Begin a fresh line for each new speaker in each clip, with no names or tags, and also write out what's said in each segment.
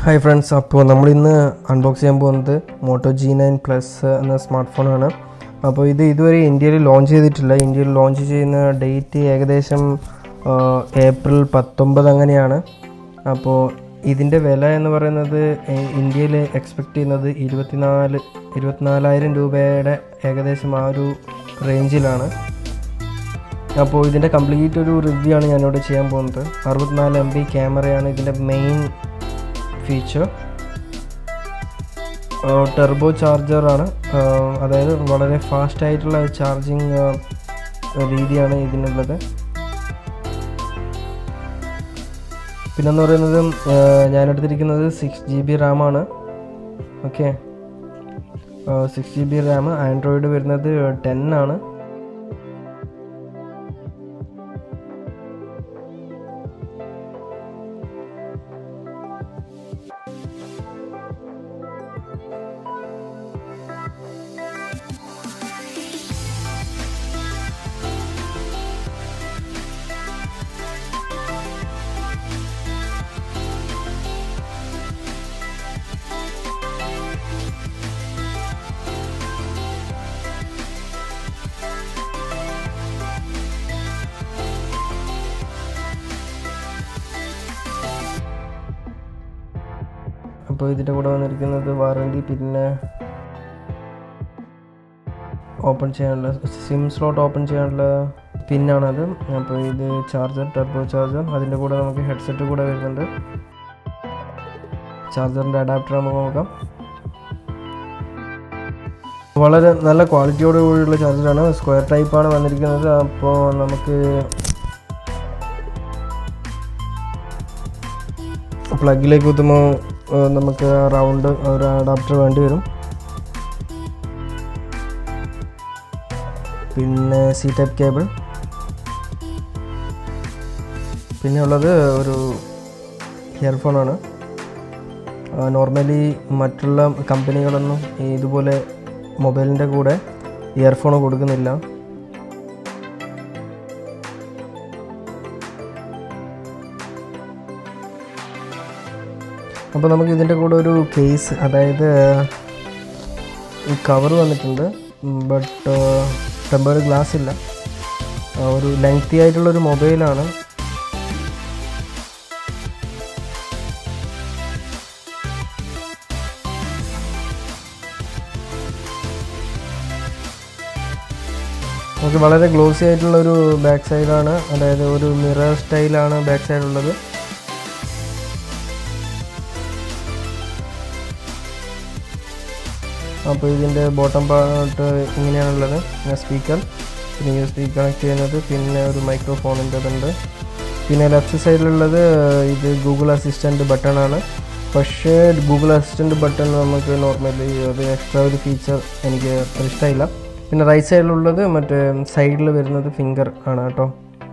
hi friends അപ്പോൾ നമ്മളിന്ന് unbox ചെയ്യാൻ പോകുന്നത് മോട്ടോ ജി നയൻ പ്ലസ് എന്ന സ്മാർട്ട് ഫോണാണ് അപ്പോൾ ഇത് ഇതുവരെ ഇന്ത്യയിൽ ലോഞ്ച് ചെയ്തിട്ടില്ല ഇന്ത്യയിൽ ലോഞ്ച് ചെയ്യുന്ന ഡേറ്റ് ഏകദേശം ആ, ഏപ്രിൽ പത്തൊമ്പത് അങ്ങനെയാണ് അപ്പോൾ ഇതിൻ്റെ വില എന്ന് പറയുന്നത് ഇ- ഇന്ത്യയിൽ എക്സ്പെക്റ്റ് ചെയ്യുന്നത് ഇരുപത്തിനാല് ഇരുപത്തിനാലായിരം രൂപയുടെ ഏകദേശം ആ ഒരു റേഞ്ചിലാണ് അപ്പോൾ ഇതിൻ്റെ കംപ്ലീറ്റ് ഒരു റിവ്യൂ ആണ് ഞാനിവിടെ ചെയ്യാൻ പോകുന്നത് അറുപത്തിനാല് എം ബി ക്യാമറയാണ് ഇതിൻ്റെ മെയിൻ ഫീച്ചർ ടെർബോ ചാർജറാണ് അതായത് വളരെ ഫാസ്റ്റ് ആയിട്ടുള്ള ചാർജിങ് രീതിയാണ് ഇതിനുള്ളത് പിന്നെന്ന് പറയുന്നത് ഞാൻ എടുത്തിരിക്കുന്നത് സിക്സ് ജി ബി റാമാണ് okay six G B RAM Android വരുന്നത് ടെൻ ആണ് അപ്പോൾ ഇതിൻ്റെ കൂടെ വന്നിരിക്കുന്നത് വാറണ്ടി പിന്നെ ഓപ്പൺ ചെയ്യാനുള്ള സിം സ്ലോട്ട് ഓപ്പൺ ചെയ്യാനുള്ള പിന്നാണത് അപ്പോൾ ഇത് ചാർജർ ടർബോ ചാർജർ അതിൻ്റെ കൂടെ നമുക്ക് ഹെഡ്സെറ്റ് കൂടെ വരുന്നുണ്ട് ചാർജറിൻ്റെ അഡാപ്റ്റർ നമുക്ക് നോക്കാം വളരെ നല്ല ക്വാളിറ്റിയോട് കൂടിയുള്ള ചാർജറാണ് സ്ക്വയർ ടൈപ്പാണ് വന്നിരിക്കുന്നത് അപ്പോൾ നമുക്ക് പ്ലഗിലേക്ക് കുത്തുമ്പോൾ ഏഹ്, നമുക്ക് റൗണ്ട് ഒരു അഡാപ്റ്റർ വേണ്ടി വരും പിന്നെ സി ടൈപ്പ് കേബിൾ പിന്നെ ഉള്ളത് ഒരു ഇയർഫോണാണ് നോർമലി മറ്റുള്ള കമ്പനികളൊന്നും ഇതുപോലെ മൊബൈലിൻ്റെ കൂടെ ഇയർഫോൺ കൊടുക്കുന്നില്ല അപ്പോൾ നമുക്ക് ഇതിൻ്റെ കൂടെ ഒരു കേസ് അതായത് കവർ വന്നിട്ടുണ്ട് ബട്ട് ടെമ്പേർഡ് ഗ്ലാസ് ഇല്ല ആ, ഒരു ലെങ്തി ആയിട്ടുള്ളൊരു മൊബൈലാണ് നമുക്ക് വളരെ ഗ്ലോസി ആയിട്ടുള്ള ഒരു ബാക്ക് സൈഡാണ് അതായത് ഒരു മിറർ സ്റ്റൈലാണ് ബാക്ക് സൈഡ് ഉള്ളത് അപ്പോൾ ഇതിൻ്റെ ബോട്ടം പാർട്ട് ഇങ്ങനെയാണുള്ളത് പിന്നെ സ്പീക്കർ പിന്നെ യു എസ് ബി കണക്ട് ചെയ്യുന്നത് പിന്നെ ഒരു മൈക്രോഫോണിൻ്റെ ഇതുണ്ട് പിന്നെ ലെഫ്റ്റ് സൈഡിലുള്ളത് ഇത് ഗൂഗിൾ അസിസ്റ്റൻറ്റ് ബട്ടൺ ആണ് പക്ഷേ ഗൂഗിൾ അസിസ്റ്റൻറ്റ് ബട്ടൺ നമുക്ക് നോർമലി അത് എക്സ്ട്രാ ഒരു ഫീച്ചർ എനിക്ക് അത്ര ഇഷ്ടമായില്ല പിന്നെ റൈറ്റ് സൈഡിലുള്ളത് മറ്റേ സൈഡിൽ വരുന്നത് ഫിംഗർ ആണ് കേട്ടോ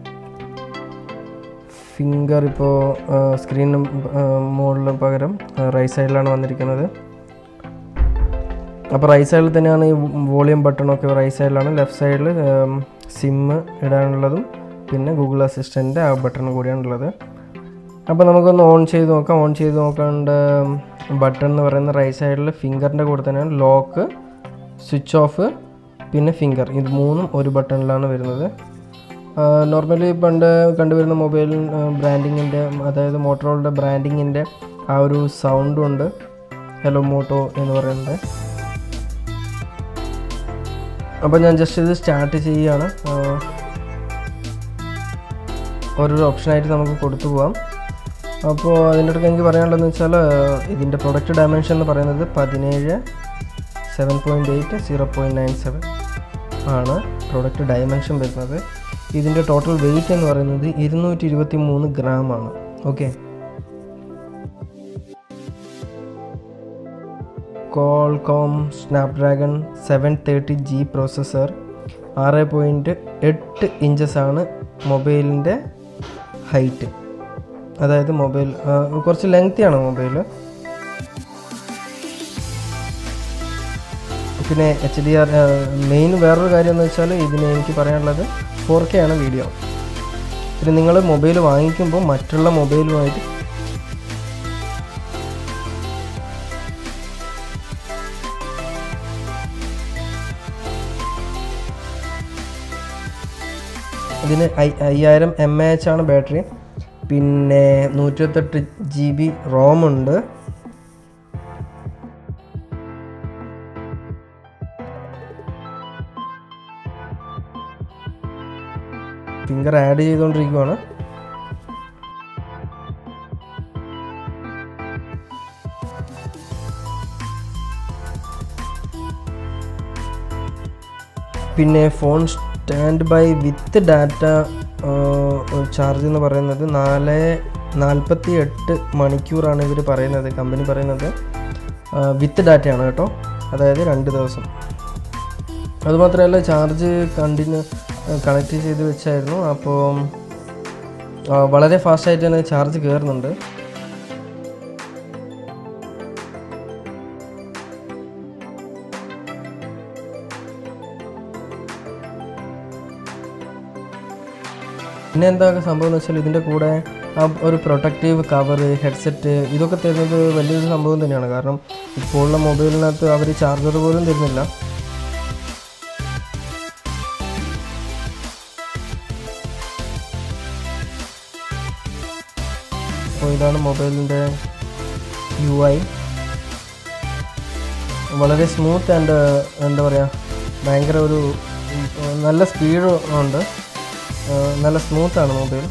ഫിംഗർ ഇപ്പോൾ സ്ക്രീനിന് മുകളിൽ പകരം റൈറ്റ് സൈഡിലാണ് വന്നിരിക്കുന്നത് അപ്പോൾ റൈറ്റ് സൈഡിൽ തന്നെയാണ് ഈ വോളിയം ബട്ടണൊക്കെ റൈറ്റ് സൈഡിലാണ് ലെഫ്റ്റ് സൈഡിൽ സിമ്മ് ഇടാനുള്ളതും പിന്നെ ഗൂഗിൾ അസിസ്റ്റൻ്റ് ആ ബട്ടൺ കൂടിയാണുള്ളത് അപ്പോൾ നമുക്കൊന്ന് ഓൺ ചെയ്ത് നോക്കാം ഓൺ ചെയ്ത് നോക്കേണ്ട ബട്ടൺ എന്ന് പറയുന്ന റൈറ്റ് സൈഡിൽ ഫിംഗറിൻ്റെ കൂടെ തന്നെയാണ് ലോക്ക് സ്വിച്ച് ഓഫ് പിന്നെ ഫിംഗർ ഇത് മൂന്നും ഒരു ബട്ടണിലാണ് വരുന്നത് നോർമലി പണ്ട് കണ്ടുവരുന്ന മൊബൈൽ ബ്രാൻഡിങ്ങിൻ്റെ അതായത് മോട്ടറോളുടെ ബ്രാൻഡിങ്ങിൻ്റെ ആ ഒരു സൗണ്ടും ഉണ്ട് ഹലോ മോട്ടോ എന്ന് പറയുന്നത് അപ്പോൾ ഞാൻ ജസ്റ്റ് ഇത് സ്റ്റാർട്ട് ചെയ്യുകയാണ് ആ, ഓരോരോ ഓപ്ഷനായിട്ട് നമുക്ക് കൊടുത്തു പോവാം അപ്പോൾ അതിൻ്റെ ഇടയ്ക്ക് എനിക്ക് പറയാനുള്ളതെന്ന് വെച്ചാൽ ഇതിൻ്റെ പ്രൊഡക്റ്റ് ഡയമെൻഷൻ എന്ന് പറയുന്നത് പതിനേഴ് seven point eight zero point nine seven ആണ് പ്രൊഡക്റ്റ് ഡയമെൻഷൻ വരുന്നത് ഇതിൻ്റെ ടോട്ടൽ വെയിറ്റ് എന്ന് പറയുന്നത് ഇരുന്നൂറ്റി ഇരുപത്തി മൂന്ന് ഗ്രാം ആണ് okay Qualcomm Snapdragon seven thirty G processor ആറ് പോയിൻറ്റ് എട്ട് ഇഞ്ചസ് ആണ് മൊബൈലിൻ്റെ ഹൈറ്റ് അതായത് മൊബൈൽ ആ, കുറച്ച് ലെങ്തിയാണ് മൊബൈൽ പിന്നെ എച്ച് ഡി ആർ മെയിൻ വേറൊരു കാര്യം എന്ന് വെച്ചാൽ ഇതിന് എനിക്ക് പറയാനുള്ളത് ഫോർ കെ ആണ് വീഡിയോ പിന്നെ നിങ്ങൾ മൊബൈൽ വാങ്ങിക്കുമ്പോൾ മറ്റുള്ള മൊബൈലുമായിട്ട് ഇതിന് ഐ- അയ്യായിരം എം എ എച്ച് ആണ് ബാറ്ററി പിന്നെ നൂറ്റിരുപത്തെട്ട് ജി ബി റോം ഉണ്ട് ഫിംഗർ ആഡ് ചെയ്തുകൊണ്ടിരിക്കുവാണ് പിന്നെ phone stand by with data charge എന്ന് പറയുന്നത് നാല് നാൽപ്പത്തി എട്ട് മണിക്കൂറാണ് ഇവർ പറയുന്നത് കമ്പനി പറയുന്നത് വിത്ത് ഡാറ്റയാണ് കേട്ടോ അതായത് രണ്ട് ദിവസം അതുമാത്രമല്ല ചാർജ് കണ്ടിന്യൂ കണക്ട് ചെയ്ത് വെച്ചായിരുന്നു അപ്പോൾ ആ, വളരെ ഫാസ്റ്റായിട്ട് തന്നെ ചാർജ് കയറുന്നുണ്ട് പിന്നെ എന്താ സംഭവം എന്ന് വെച്ചാൽ ഇതിൻ്റെ കൂടെ ആ ഒരു പ്രൊട്ടക്റ്റീവ് കവർ ഹെഡ്സെറ്റ് ഇതൊക്കെ തരുന്നത് വലിയൊരു സംഭവം തന്നെയാണ് കാരണം ഇപ്പോഴുള്ള മൊബൈലിനകത്ത് അവർ ചാർജർ പോലും തരുന്നില്ല അപ്പോൾ ഇതാണ് മൊബൈലിൻ്റെ യു ഐ വളരെ സ്മൂത്ത് ആൻഡ് എന്താ പറയുക ഭയങ്കര ഒരു ഉം, നല്ല സ്പീഡ് ഉണ്ട് ആ, നല്ല സ്മൂത്താണ് മൊബൈൽ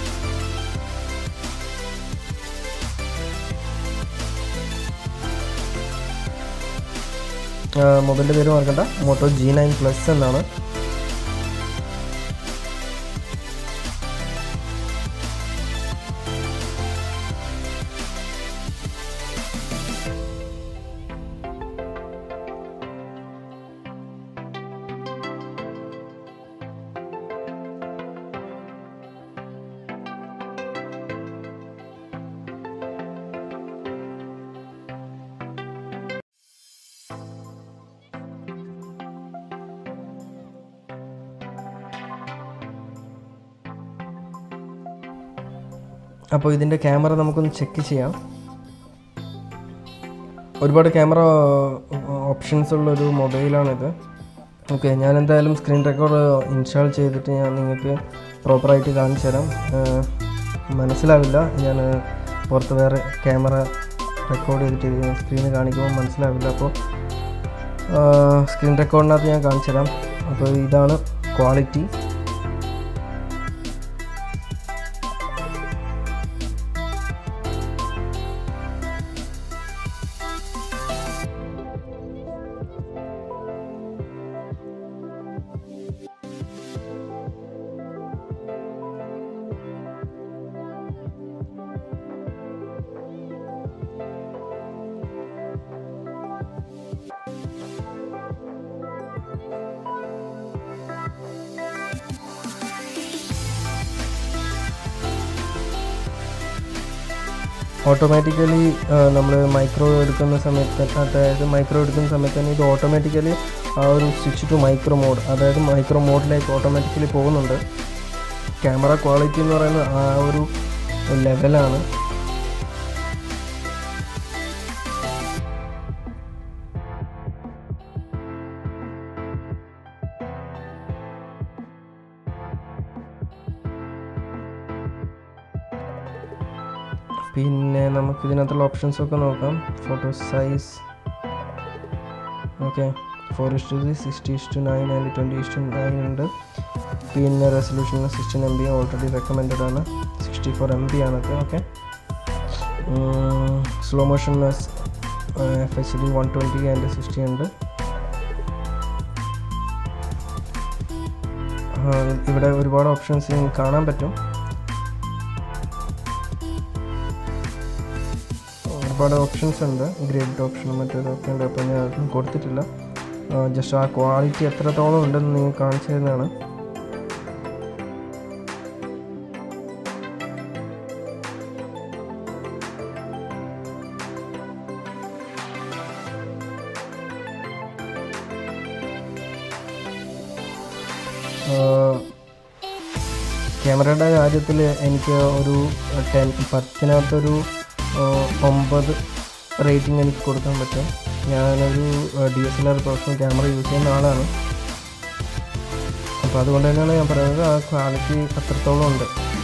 മൊബൈലിൻ്റെ പേര് മറക്കണ്ട മോട്ടോ ജി നയൻ പ്ലസ് എന്നാണ് അപ്പോൾ ഇതിൻ്റെ ക്യാമറ നമുക്കൊന്ന് ചെക്ക് ചെയ്യാം ഒരുപാട് ക്യാമറ ഓപ്ഷൻസ് ഉള്ളൊരു മൊബൈലാണിത് ഓക്കെ ഞാൻ എന്തായാലും സ്ക്രീൻ റെക്കോർഡ് ഇൻസ്റ്റാൾ ചെയ്തിട്ട് ഞാൻ നിങ്ങൾക്ക് പ്രോപ്പറായിട്ട് കാണിച്ചു തരാം ഏഹ്, മനസ്സിലാവില്ല ഞാൻ പുറത്ത് വേറെ ക്യാമറ റെക്കോർഡ് ചെയ്തിട്ട് സ്ക്രീന് കാണിക്കുമ്പോൾ മനസ്സിലാവില്ല അപ്പോൾ സ്ക്രീൻ റെക്കോർഡിനകത്ത് ഞാൻ കാണിച്ചു തരാം അപ്പോൾ ഇതാണ് ക്വാളിറ്റി ഓട്ടോമാറ്റിക്കലി നമ്മൾ മൈക്രോ എടുക്കുന്ന സമയത്ത് അതായത് മൈക്രോ എടുക്കുന്ന സമയത്ത് തന്നെ ഇത് ഓട്ടോമാറ്റിക്കലി ആ ഒരു സ്വിച്ച് ടു മൈക്രോ മോഡ് അതായത് മൈക്രോ മോഡിലേക്ക് ഓട്ടോമാറ്റിക്കലി പോകുന്നുണ്ട് ക്യാമറ ക്വാളിറ്റി എന്ന് പറയുന്നത് ആ ഒരു ലെവലാണ് പിന്നെ നമുക്ക് ഇതിനകത്തുള്ള ഓപ്ഷൻസ് ഒക്കെ നോക്കാം photo size okay four is to sixty is to nine and twenty is to nine ഉണ്ട് പിന്നെ resolution sixteen M B already recommended ആണ് സിക്സ്റ്റി ഫോർ എം ബി ആണത് okay slow motion F H D one twenty and sixty ഉണ്ട് ആ, ഇവിടെ ഒരുപാട് options കാണാൻ പറ്റും ഒരുപാട് ഓപ്ഷൻസ് ഉണ്ട് ഗ്രേഡ് ഓപ്ഷനും മറ്റേതൊക്കെ ഉണ്ട് അപ്പോൾ ഞാൻ അതൊന്നും കൊടുത്തിട്ടില്ല ജസ്റ്റ് ആ ക്വാളിറ്റി എത്രത്തോളം ഉണ്ടെന്ന് നിങ്ങൾ കാണിച്ചു തരുന്നതാണ് ക്യാമറയുടെ കാര്യത്തിൽ എനിക്ക് ഒരു ടെൻ പത്തിനകത്തൊരു ആ, ഒമ്പത് റേറ്റിംഗ് എനിക്ക് കൊടുക്കാൻ പറ്റും ഞാനൊരു D S L R professional camera use ചെയ്യുന്ന ആളാണ് അപ്പോൾ അതുകൊണ്ട് തന്നെയാണ് ഞാൻ പറയുന്നത് ആ ക്വാളിറ്റി അത്രത്തോളം ഉണ്ട്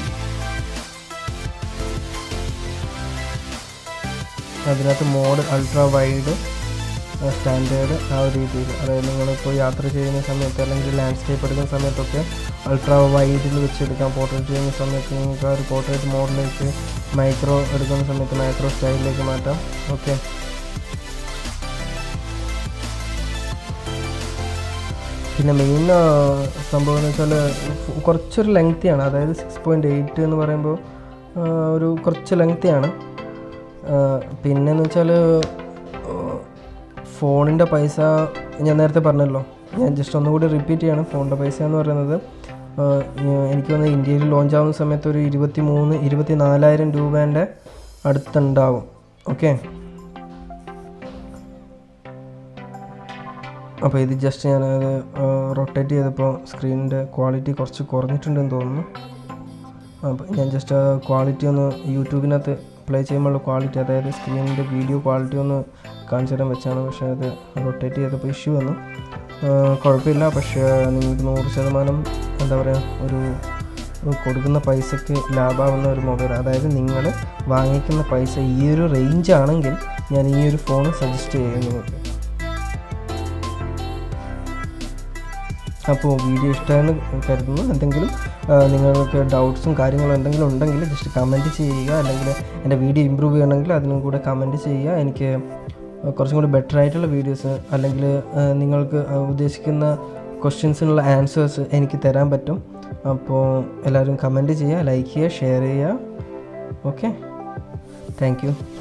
അതിനകത്ത് മോഡ് അൾട്രാ വൈഡ് സ്റ്റാൻഡേർഡ് ആ ഒരു രീതിയിൽ അതായത് നിങ്ങളിപ്പോൾ യാത്ര ചെയ്യുന്ന സമയത്ത് അല്ലെങ്കിൽ ലാൻഡ്സ്കേപ്പ് എടുക്കുന്ന സമയത്തൊക്കെ അൾട്രാ വൈഡിൽ വെച്ചെടുക്കാം പോർട്രേറ്റ് ചെയ്യുന്ന സമയത്ത് നിങ്ങൾക്ക് ആ ഒരു പോർട്രേറ്റ് മോഡിലേക്ക് മൈക്രോ എടുക്കുന്ന സമയത്ത് മൈക്രോ സ്റ്റൈലിലേക്ക് മാറ്റാം ഓക്കെ പിന്നെ മെയിൻ സംഭവം എന്ന് വെച്ചാൽ കുറച്ചൊരു ലെങ്തിയാണ് അതായത് സിക്സ് പോയിൻറ്റ് എയ്റ്റ് എന്ന് പറയുമ്പോൾ ആ, ഒരു കുറച്ച് ലെങ്തിയാണ് പിന്നെന്ന് വെച്ചാൽ ഫോണിൻ്റെ പൈസ ഞാൻ നേരത്തെ പറഞ്ഞല്ലോ ഞാൻ ജസ്റ്റ് ഒന്നുകൂടി റിപ്പീറ്റ് ചെയ്യാണ് ഫോണിൻ്റെ പൈസ എന്ന് പറയുന്നത് ആ, ഞാൻ- എനിക്ക് തോന്നുന്നത് ഇന്ത്യയിൽ ലോഞ്ച് ആവുന്ന സമയത്ത് ഒരു ഇരുപത്തി മൂന്ന് ഇരുപത്തി നാലായിരം രൂപേൻ്റെ അടുത്തുണ്ടാവും ഓക്കെ അപ്പോൾ ഇത് ജസ്റ്റ് ഞാനത് റൊട്ടേറ്റ് ചെയ്തപ്പോൾ സ്ക്രീനിൻ്റെ ക്വാളിറ്റി കുറച്ച് കുറഞ്ഞിട്ടുണ്ടെന്ന് തോന്നുന്നു അപ്പോൾ ഞാൻ ജസ്റ്റ് ആ ക്വാളിറ്റി ഒന്ന് യൂട്യൂബിനകത്ത് പ്ലേ ചെയ്യുമ്പോഴുള്ള ക്വാളിറ്റി അതായത് സ്ക്രീനിൻ്റെ വീഡിയോ ക്വാളിറ്റി ഒന്ന് കാണിച്ചു തരാൻ വെച്ചാണ് പക്ഷേ അത് റൊട്ടേറ്റ് ചെയ്തപ്പോൾ ഇഷ്യൂ വന്നു ആ, കുഴപ്പമില്ല പക്ഷേ നിങ്ങൾക്ക് നൂറ് ശതമാനം എന്താ പറയുക ഒരു കൊടുക്കുന്ന പൈസയ്ക്ക് ലാഭമാവുന്ന ഒരു മൊബൈൽ അതായത് നിങ്ങൾ വാങ്ങിക്കുന്ന പൈസ ഈ ഒരു റേഞ്ച് ആണെങ്കിൽ ഞാൻ ഈ ഒരു ഫോൺ സജസ്റ്റ് ചെയ്യും നിങ്ങൾക്ക് അപ്പോൾ വീഡിയോ ഇഷ്ടമായെന്ന് കരുതുന്നു എന്തെങ്കിലും ആ, നിങ്ങൾക്ക് ഡൗട്ട്സും കാര്യങ്ങളും എന്തെങ്കിലും ഉണ്ടെങ്കിൽ ജസ്റ്റ് കമൻറ്റ് ചെയ്യുക അല്ലെങ്കിൽ എൻ്റെ വീഡിയോ ഇമ്പ്രൂവ് ചെയ്യണമെങ്കിൽ അതിനും കൂടെ കമൻറ്റ് ചെയ്യുക എനിക്ക് കുറച്ചും കൂടി ബെറ്റർ ആയിട്ടുള്ള വീഡിയോസ് അല്ലെങ്കിൽ ആ, നിങ്ങൾക്ക് ആ, ഉദ്ദേശിക്കുന്ന ക്വസ്റ്റ്യൻസിനുള്ള ആൻസേഴ്സ് എനിക്ക് തരാൻ പറ്റും അപ്പോൾ എല്ലാവരും കമൻറ്റ് ചെയ്യുക ലൈക്ക് ചെയ്യുക ഷെയർ ചെയ്യുക ഓക്കെ താങ്ക് യു